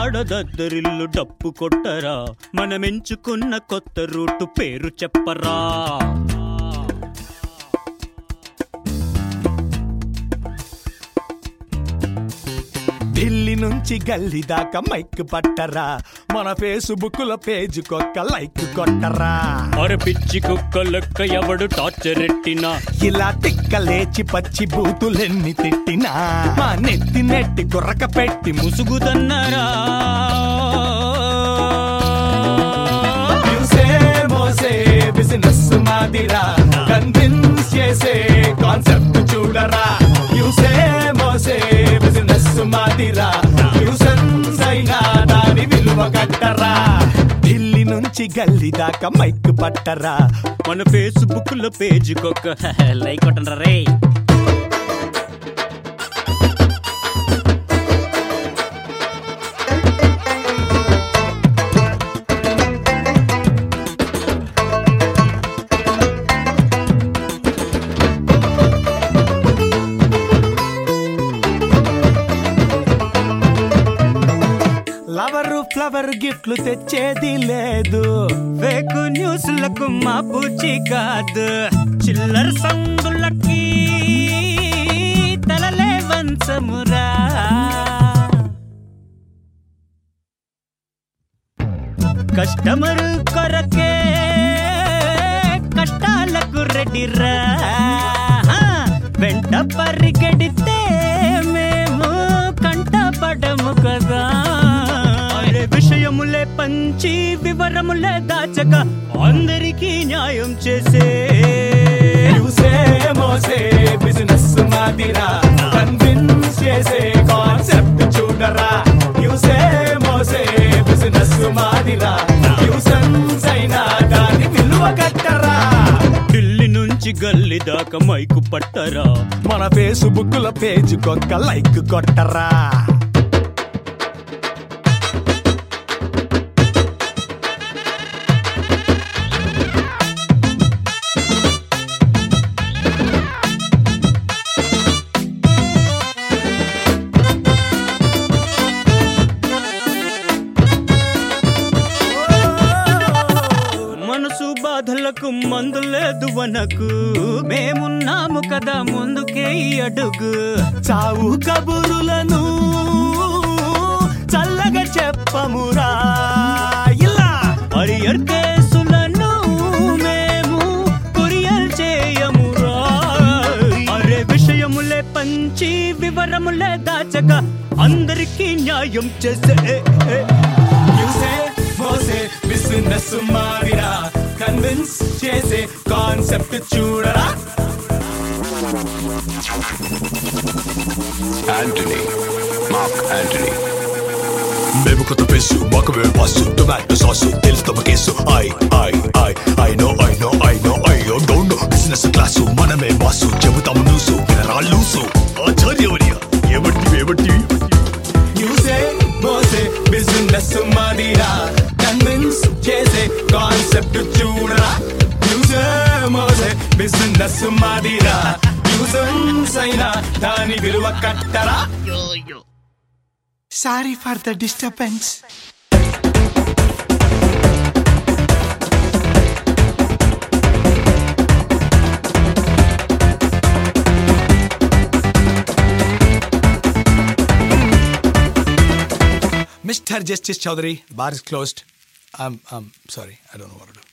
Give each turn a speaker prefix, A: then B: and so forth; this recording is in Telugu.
A: ఆడదద్దరిల్లు డప్పు కొట్టరా మనమెంచుకున్న కొత్త రూటు పేరు చెప్పరా
B: ఢిల్లీ నుంచి గల్లీ దాకా మైక్ పట్టరా మన ఫేస్బుక్ లో పేజ్ కొక్క లైక్ కొట్టరా
A: అర పిచ్చి కుక్క లెక్క ఎవడు టార్చర్ ఎట్టినా
B: ఇలా తిక్క లేచి పచ్చి బూతులెన్ని తిట్టినా మా నెత్తి నెట్టి గుర్రక పెట్టి
A: ముసుగుదన్నరా
B: ముసే మోసే బిజినెస్ మాదిరా కన్విన్స్ చేసే కాన్సెప్ట్ చూడరా యూసే మోసే బిజినెస్ మాదిరా న్యూసెన్స్ అయినా దాని విలువ కట్టరా ఢిల్లీ నుంచి గల్లీ దాకా మైక్ పట్టరా
A: మన ఫేస్బుక్ లో పేజీకొక్క లైక్ కొట్టండి రే
B: లవరు ఫ్లవర్ గిఫ్ట్లు తెచ్చేది లేదు
A: ఫేక్ న్యూస్లకు మా పూచి కాదు చిల్లర సందులకి తలలే వంచమురా కస్టమర్ కొరకే కష్టాలకు రెడీరా వెంట పరిగెడితే మేము కంటపడము కదా అరే విషయములే పంచి వివరములే దాచక అందరికీ న్యాయం చేసే
B: యూసే మోసే బిజినెస్ మాదిరా కన్విన్స్ చేసే కాన్సెప్ట్ చూడరా యూసే మోసే బిజినెస్ మాదిరా యూసెన్స్ అయినా దాని విలువ కట్టరా
A: ఢిల్లీ నుంచి గల్లీ దాకా మైకు పట్టరా
B: మన ఫేస్బుక్ లో పేజ్ కొక్క లైక్ కొట్టరా
A: మనసు బాధలకు మందు లేదు వనకు మేమున్నాము కదా ముందుకే ఈ అడుగు
B: చావు కబురులను చల్లగా చెప్పమురా ఇలా
A: హరియర్ కేసులను మేము కొరియర్ చేయమురా అరే విషయములే పంచి వివరములే దాచక అందరికీ న్యాయం చేసే
B: యూసే మోసే బిజినెస్ మాదిరా కన్విన్స్ చేసే కాన్సెప్ట్ చూడరా
C: Anthony. Mark Anthony.
D: మేము కొత్త పేసు మాకు మేము పాసు టొమాటో సాసు తెలుసు తమ case I I I I know I know I know I don't know business class మనమే బాసు చెబుతాము న్యూసు రాళ్ళూసు ఆచార్యవర్య ఏబట్టి ఏబట్టి
B: యూసే మోసే బిజినెస్ మాదిరా కన్విన్స్ చేసే కాన్సెప్ట్ చూడరా యూసే మోసే బిజినెస్ మాదిరా యూసన్స్ అయినా దాని విలువ కట్టరా sorry for the disturbance Mr. Justice Chaudhary, bar is closed. I'm, I'm sorry, I don't know what to do.